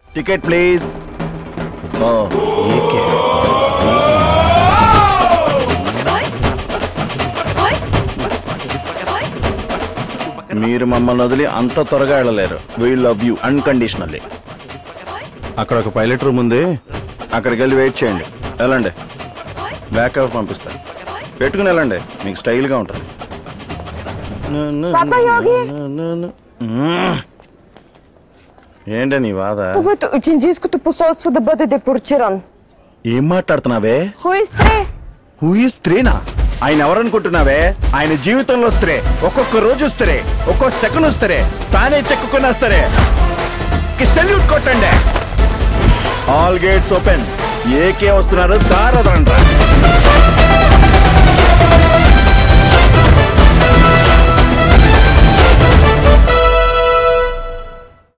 Ticket please oh AK మీరు మమ్మల్ని వదిలి అంత త్వరగా వెళ్ళలేరు వీ లవ్ యూ అన్కండిషనల్లీ అక్కడ ఒక పైలట్ రూమ్ ఉంది అక్కడికి వెళ్ళి వెయిట్ చేయండి వెళ్ళండి బ్యాక్ ఆఫ్ పంపిస్తా పెట్టుకుని వెళ్ళండి మీకు స్టైల్గా ఉంటుంది పాపా యోగి. మ్మ్. ఏంటి నీ బాధ Повод от индийското посолство да бъде депортиран. ఏం మాట్లాడుతున్నావే Кой сте? హూ ఈ స్త్రీనా ఆయన ఎవరనుకుంటున్నావే ఆయన జీవితంలో స్త్రీ ఒక్కొక్క రోజు స్త్రీ ఒక్కొక్క సెకండ్ స్త్రీ తానే చెక్కుకున్న స్త్రీ సెల్యూట్ కొట్టండి ఆల్ గేట్స్ ఓపెన్ ఏకే వస్తున్నారు దారదండ్రా